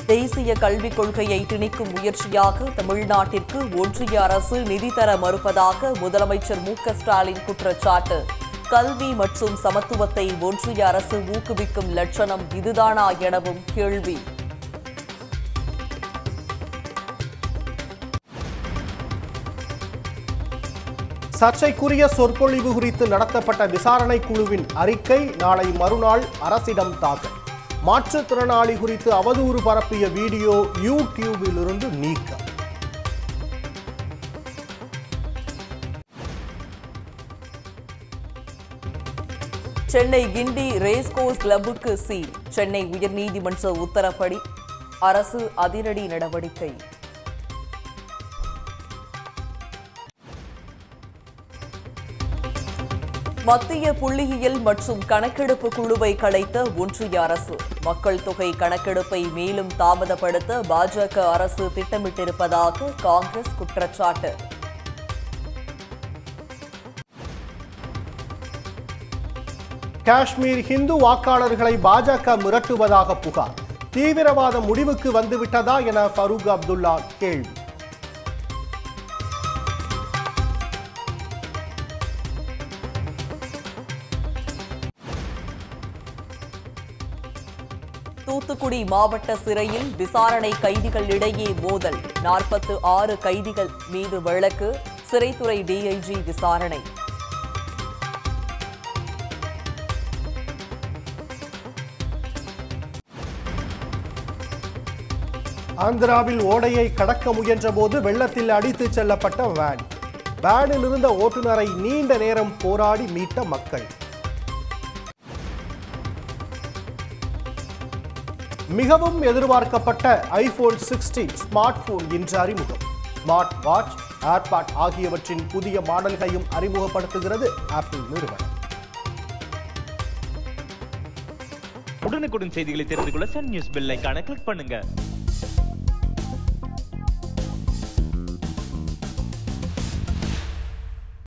தேசிய கல்விக் கொள்கையை திணிக்கும் முயற்சியாக தமிழ்நாட்டிற்கு ஒன்றிய அரசு நிதி தர மறுப்பதாக முதலமைச்சர் மு க ஸ்டாலின் குற்றச்சாட்டு கல்வி மற்றும் சமத்துவத்தை ஒன்றிய அரசு ஊக்குவிக்கும் லட்சணம் இதுதானா எனவும் கேள்வி சர்ச்சைக்குரிய சொற்பொழிவு குறித்து நடத்தப்பட்ட விசாரணை குழுவின் அறிக்கை நாளை மறுநாள் அரசிடம் தாக்கல் மாற்றுத்திறனாளி குறித்து அவதூறு பரப்பிய வீடியோ யூடியூபிலிருந்து நீக்கம் சென்னை கிண்டி ரேஸ்கோர்ஸ் கிளப்புக்கு சீல் சென்னை உயர்நீதிமன்ற உத்தரப்படி அரசு அதிரடி நடவடிக்கை மத்திய புள்ளியியல் மற்றும் கணக்கெடுப்பு குழுவை கலைத்த ஒன்றிய அரசு மக்கள் தொகை கணக்கெடுப்பை மேலும் தாமதப்படுத்த பாஜக அரசு திட்டமிட்டிருப்பதாக காங்கிரஸ் குற்றச்சாட்டு காஷ்மீர் இந்து வாக்காளர்களை பாஜக மிரட்டுவதாக புகார் தீவிரவாத முடிவுக்கு வந்துவிட்டதா என ஃபரூக் அப்துல்லா கேள்வி தூத்துக்குடி மாவட்ட சிறையில் விசாரணை கைதிகள் இடையே மோதல் நாற்பத்து ஆறு கைதிகள் மீது வழக்கு சிறைத்துறை டிஐஜி விசாரணை ஆந்திராவில் ஓடையை கடக்க முயன்றபோது வெள்ளத்தில் அடித்துச் செல்லப்பட்ட வேன் வேனில் இருந்த ஓட்டுநரை நீண்ட நேரம் போராடி மீட்ட மக்கள் மிகவும் எதிர்பார்க்கப்பட்ட ஐபோன் 16 ஸ்மார்ட் போன் இன்று அறிமுகம் ஸ்மார்ட் வாட்ச் ஏர்பாட் ஆகியவற்றின் புதிய மாடல்களையும் அறிமுகப்படுத்துகிறது ஆப்பிள் நிறுவனம் உடனுக்குடன் செய்திகளை தெரிந்து கொள்ள சன் நியூஸ் பெல் ஐகானை கிளிக் பண்ணுங்க